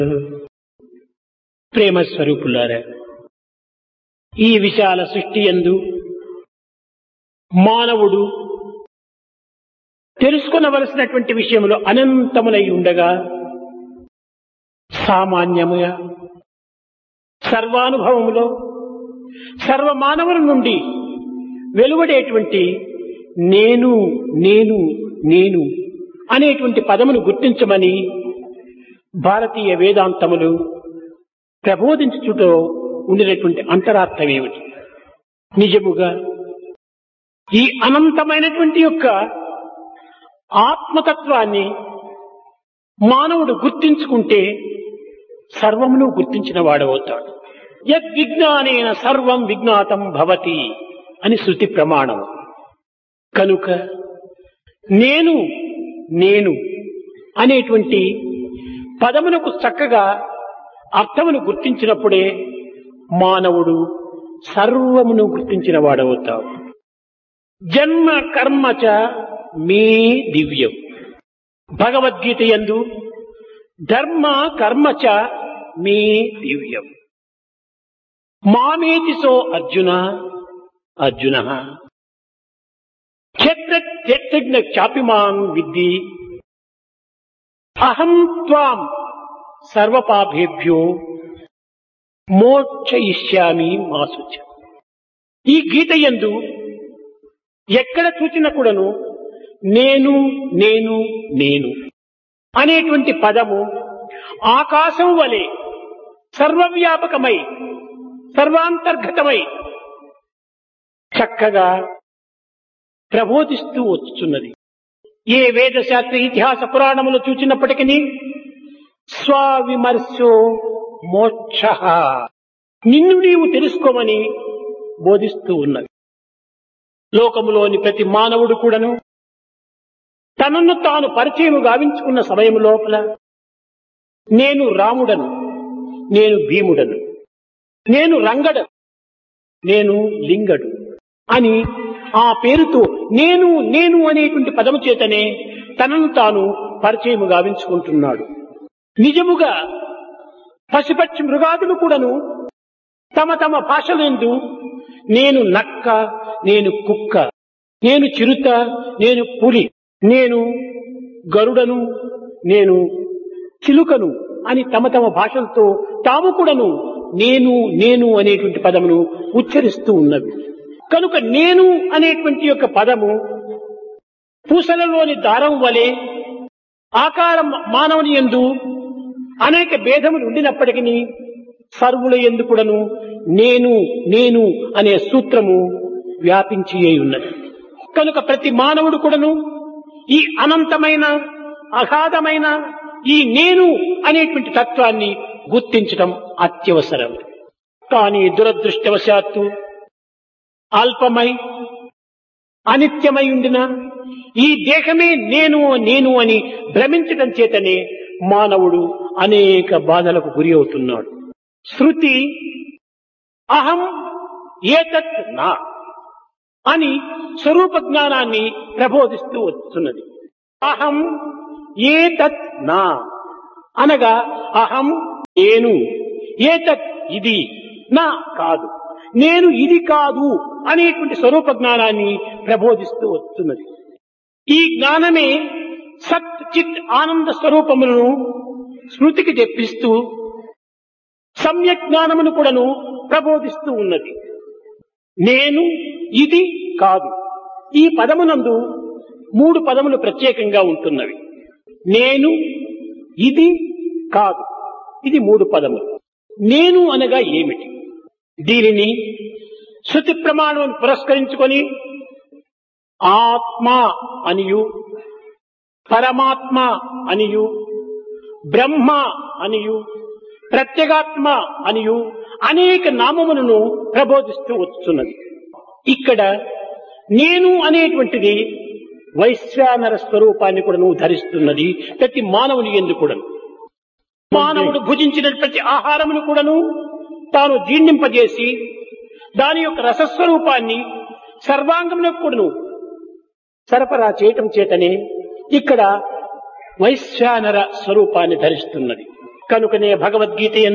ప్రేమ స్వరూపులారా ఈ విశాల సృష్టి ఎందు మానవుడు తెలుసుకొనవలసినటువంటి విషయంలో అనంతములై ఉండగా సామాన్యముగా సర్వానుభవములో సర్వ మానవుల నుండి వెలువడేటువంటి నేను నేను నేను అనేటువంటి పదమును గుర్తించమని భారతీయ వేదాంతములు ప్రబోధించుటో ఉండినటువంటి అంతరార్థం ఏమిటి నిజముగా ఈ అనంతమైనటువంటి యొక్క ఆత్మతత్వాన్ని మానవుడు గుర్తించుకుంటే సర్వమును గుర్తించిన వాడవుతాడు యద్విజ్ఞానేన సర్వం విజ్ఞాతం భవతి అని శృతి ప్రమాణం కనుక నేను నేను అనేటువంటి పదమునకు చక్కగా అర్థమును గుర్తించినప్పుడే మానవుడు సర్వమును గుర్తించిన వాడవుతాడు జన్మ కర్మ చ మే దివ్యం భగవద్గీత యందు ధర్మ కర్మ చ మే దివ్యం మామేతి సో అర్జున అర్జున క్షేత్ర క్షేత్రజ్ఞ చాపిమాం విద్ది అహం త్వాం సర్వపాపేభ్యో మోక్షయిష్యామి మాసుచ ఈ గీత యందు ఎక్కడ చూచిన కూడాను నేను నేను నేను అనేటువంటి పదము ఆకాశం వలె సర్వవ్యాపకమై సర్వాంతర్గతమై చక్కగా ప్రబోధిస్తూ వచ్చుచున్నది ఏ వేదశాస్త్ర ఇతిహాస పురాణములు చూచినప్పటికీ స్వవిమర్శో మోక్ష నిన్ను నీవు తెలుసుకోమని బోధిస్తూ ఉన్నది లోకములోని ప్రతి మానవుడు కూడాను తనను తాను పరిచయం గావించుకున్న సమయం లోపల నేను రాముడను నేను భీముడను నేను రంగడు నేను లింగడు అని ఆ పేరుతో నేను నేను అనేటువంటి పదము చేతనే తనను తాను పరిచయం గావించుకుంటున్నాడు నిజముగా పశుపక్షి మృగాదులు కూడాను తమ తమ భాషలందు నేను నక్క నేను కుక్క నేను చిరుత నేను పులి నేను గరుడను నేను చిలుకను అని తమ తమ భాషలతో తాము కూడాను నేను నేను అనేటువంటి పదమును ఉచ్చరిస్తూ ఉన్నవి కనుక నేను అనేటువంటి యొక్క పదము పూసలలోని దారం వలె ఆకారం మానవుని ఎందు అనేక భేదములు ఉండినప్పటికీ సర్వుల ఎందు కూడాను నేను నేను అనే సూత్రము వ్యాపించి ఉన్నది కనుక ప్రతి మానవుడు కూడాను ఈ అనంతమైన అగాధమైన ఈ నేను అనేటువంటి తత్వాన్ని గుర్తించటం అత్యవసరం కానీ దురదృష్టవశాత్తు అల్పమై అనిత్యమై ఉండిన ఈ దేహమే నేను నేను అని భ్రమించటం చేతనే మానవుడు అనేక బాధలకు గురి అవుతున్నాడు శృతి అహం ఏతత్ నా అని స్వరూప జ్ఞానాన్ని ప్రబోధిస్తూ వస్తున్నది అహం ఏతత్ నా అనగా అహం నేను ఏతత్ ఇది నా కాదు నేను ఇది కాదు అనేటువంటి స్వరూప జ్ఞానాన్ని ప్రబోధిస్తూ వస్తున్నది ఈ జ్ఞానమే సత్ చిత్ ఆనంద స్వరూపములను స్మృతికి తెప్పిస్తూ సమ్యక్ జ్ఞానమును కూడాను ప్రబోధిస్తూ ఉన్నది నేను ఇది కాదు ఈ పదమునందు మూడు పదములు ప్రత్యేకంగా ఉంటున్నవి నేను ఇది కాదు ఇది మూడు పదములు నేను అనగా ఏమిటి దీనిని శృతి ప్రమాణం పురస్కరించుకొని ఆత్మ అనియు పరమాత్మ అనియు బ్రహ్మ అనియు ప్రత్యేగాత్మ అనియు అనేక నామములను ప్రబోధిస్తూ వస్తున్నది ఇక్కడ నేను అనేటువంటిది వైశ్వానర స్వరూపాన్ని కూడా నువ్వు ధరిస్తున్నది ప్రతి మానవుని ఎందు కూడా మానవుడు భుజించిన ప్రతి ఆహారమును కూడాను తాను జీర్ణింపజేసి దాని యొక్క రసస్వరూపాన్ని సర్వాంగములకు కూడాను సరఫరా చేయటం చేతనే ఇక్కడ వైశ్వానర స్వరూపాన్ని ధరిస్తున్నది కనుకనే భగవద్గీత